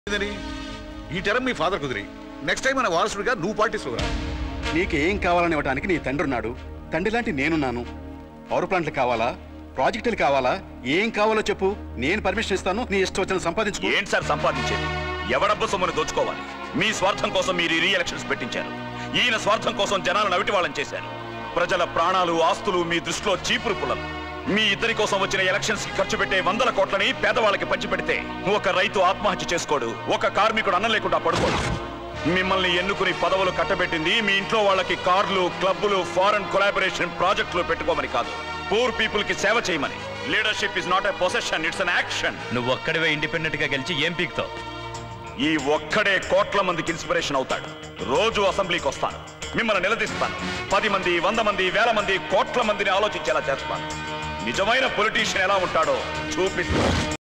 ఇదని ఈ టర్మ్ మీ ఫాదర్ కుదిరి నెక్స్ట్ టైం మన వారసుడిగా నువ్వు పాటిస్తురా నీకు ఏం కావాలని ఇవ్వడానికి నీ తండ్రి ఉన్నాడు తండ్రి లాంటి నేనున్నాను పవర్ ప్లాంట్లు కావాలా ప్రాజెక్టులు కావాలా ఏం కావాలో చెప్పు నేను పర్మిషన్ ఇస్తాను నీ ఇష్టం వచ్చిన సంపాదించుకో ఏంటి సార్ సంపాదించేది ఎవడబ్బ సొమ్మును దోచుకోవాలి మీ స్వార్థం కోసం మీరు రీ ఎలక్షన్స్ పెట్టించారు ఈయన స్వార్థం కోసం జనాలను అవిటి వాళ్ళని చేశారు ప్రజల ప్రాణాలు ఆస్తులు మీ దృష్టిలో చీపురు పుల్లలు మీ ఇద్దరి కోసం వచ్చిన ఎలక్షన్స్ కి ఖర్చు పెట్టే వందల కోట్లని పేదవాళ్ళకి పంచిపెడితే ఒక రైతు ఆత్మహత్య చేసుకోడు ఒక కార్మికుడు అన్నం లేకుండా పడుకోడు మిమ్మల్ని ఎన్నుకుని పదవులు కట్టబెట్టింది మీ ఇంట్లో వాళ్ళకి కార్లు క్లబ్బులు ఫారెన్ కొలాబరేషన్ ప్రాజెక్టులు పెట్టుకోమని కాదు పూర్ పీపుల్ కి సేవ చేయమని leadership is not a possession it's an action నువ్వు ఒక్కడివే ఇండిపెండెంట్ గా గెలిచి ఏం పీక్తావు ఈ ఒక్కడే కోట్ల మందికి ఇన్స్పిరేషన్ అవుతాడు రోజు అసెంబ్లీకి వస్తాను మిమ్మల్ని నిలదీస్తాను పది మంది వంద మంది వేల మంది కోట్ల మందిని ఆలోచించేలా చేస్తాను నిజమైన పొలిటీషియన్ ఎలా ఉంటాడో చూపిస్తాను